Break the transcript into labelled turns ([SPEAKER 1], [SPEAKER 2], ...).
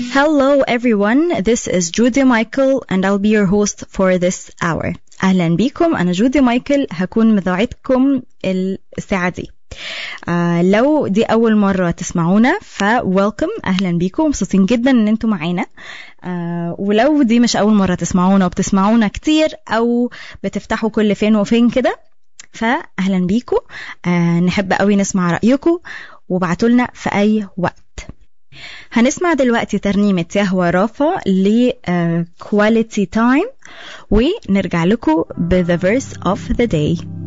[SPEAKER 1] Hello everyone, this is Judy Michael and I'll be your host for this hour. أهلا بيكم أنا جودي مايكل هكون مذيعتكم الساعة دي. آه لو دي أول مرة تسمعونا فويلكم أهلا بيكم مبسوطين جدا إن أنتم معانا آه ولو دي مش أول مرة تسمعونا وبتسمعونا كتير أو بتفتحوا كل فين وفين كده فأهلا بيكم آه نحب قوي نسمع رأيكم وابعتولنا في أي وقت هنسمع دلوقتي ترنيمة يهوى رافا ل uh, Quality Time ونرجع لكم ب The Verse of the Day